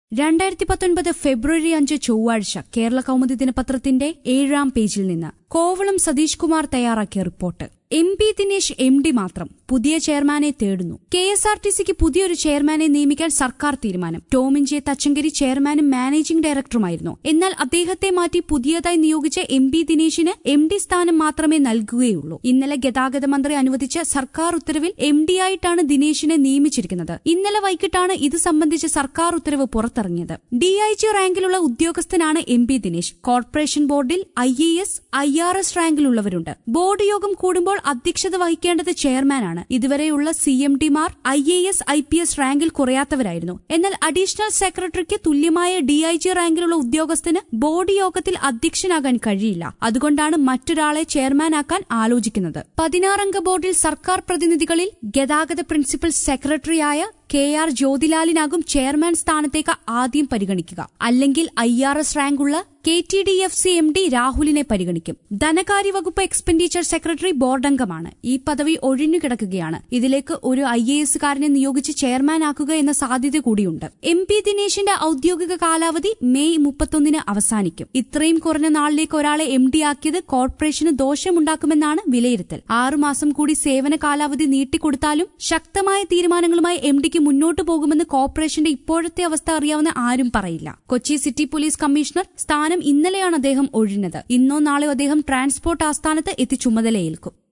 രണ്ടായിരത്തി പത്തൊൻപത് ഫെബ്രുവരി അഞ്ച് ചൊവ്വാഴ്ച കേരള കൗമുദി ദിനപത്രത്തിന്റെ ഏഴാം പേജിൽ നിന്ന് കോവളം സതീഷ് കുമാർ തയ്യാറാക്കിയ report M P Dinesh M D മാത്രം പുതിയ ചെയർമാനെ തേടുന്നു കെ എസ് ആർ ടി സിക്ക് പുതിയൊരു ചെയർമാനെ നിയമിക്കാൻ സർക്കാർ തീരുമാനം ടോമിൻ ജെ തച്ചങ്കരി ചെയർമാനും മാനേജിംഗ് ഡയറക്ടറുമായിരുന്നു എന്നാൽ അദ്ദേഹത്തെ മാറ്റി പുതിയതായി നിയോഗിച്ച എം പി ദിനേശിന് എം ഡി സ്ഥാനം മാത്രമേ നൽകുകയുള്ളൂ ഇന്നലെ ഗതാഗത മന്ത്രി അനുവദിച്ച സർക്കാർ ഉത്തരവിൽ എം ഡി ആയിട്ടാണ് ദിനേശിനെ നിയമിച്ചിരിക്കുന്നത് ഇന്നലെ വൈകിട്ടാണ് ഇത് സംബന്ധിച്ച് സർക്കാർ ഉത്തരവ് പുറത്തിറങ്ങിയത് ഡിഐജി റാങ്കിലുള്ള ഉദ്യോഗസ്ഥനാണ് എം പി ദിനേശ് കോർപ്പറേഷൻ ബോർഡിൽ I A S I R S റാങ്കിലുള്ളവരുണ്ട് ബോർഡ് യോഗം കൂടുമ്പോൾ അധ്യക്ഷത വഹിക്കേണ്ടത് ചെയർമാനാണ് ഇതുവരെയുള്ള സി എം ഡിമാർ I A S I P S റാങ്കിൽ കുറയാത്തവരായിരുന്നു എന്നാൽ അഡീഷണൽ സെക്രട്ടറിക്ക് തുല്യമായ ഡിഐജി റാങ്കിലുള്ള ഉദ്യോഗസ്ഥന് ബോർഡ് യോഗത്തിൽ അധ്യക്ഷനാകാൻ കഴിയില്ല അതുകൊണ്ടാണ് മറ്റൊരാളെ ചെയർമാനാക്കാൻ ആലോചിക്കുന്നത് പതിനാറംഗ ബോർഡിൽ സർക്കാർ പ്രതിനിധികളിൽ ഗതാഗത പ്രിൻസിപ്പൽ സെക്രട്ടറിയായ കെ ആർ ജ്യോതിലാലിനാകും ചെയർമാൻ സ്ഥാനത്തേക്ക് ആദ്യം പരിഗണിക്കുക അല്ലെങ്കിൽ ഐ ആർ എസ് റാങ്കുള്ള K T D F C M D രാഹുലിനെ പരിഗണിക്കും ധനകാര്യ വകുപ്പ് എക്സ്പെൻഡിച്ചർ സെക്രട്ടറി ബോർഡംഗമാണ് ഈ പദവി ഒഴിഞ്ഞുകിടക്കുകയാണ് ഇതിലേക്ക് ഒരു ഐ എ എസുകാരനെ നിയോഗിച്ച് ചെയർമാനാക്കുക എന്ന സാധ്യത കൂടിയുണ്ട് എം പി ദിനേശിന്റെ ഔദ്യോഗിക കാലാവധി മെയ് മുപ്പത്തൊന്നിന് അവസാനിക്കും ഇത്രയും കുറഞ്ഞ നാളിലേക്ക് ഒരാളെ എം ഡി ആക്കിയത് കോർപ്പറേഷന് ദോഷമുണ്ടാക്കുമെന്നാണ് വിലയിരുത്തൽ ആറുമാസം കൂടി സേവന കാലാവധി നീട്ടിക്കൊടുത്താലും ശക്തമായ തീരുമാനങ്ങളുമായി എം ഡിക്ക് മുന്നോട്ടു പോകുമെന്ന് കോർപ്പറേഷന്റെ ഇപ്പോഴത്തെ അവസ്ഥ അറിയാവുന്ന ആരും പറയില്ല കൊച്ചി സിറ്റി പോലീസ് കമ്മീഷണർ സ്ഥാനം ഇന്നലെയാണ് അദ്ദേഹം ഒഴിഞ്ഞത് ഇന്നോ നാളെയോ അദ്ദേഹം ട്രാൻസ്പോർട്ട് ആസ്ഥാനത്ത് എത്തി ചുമതലയേൽക്കും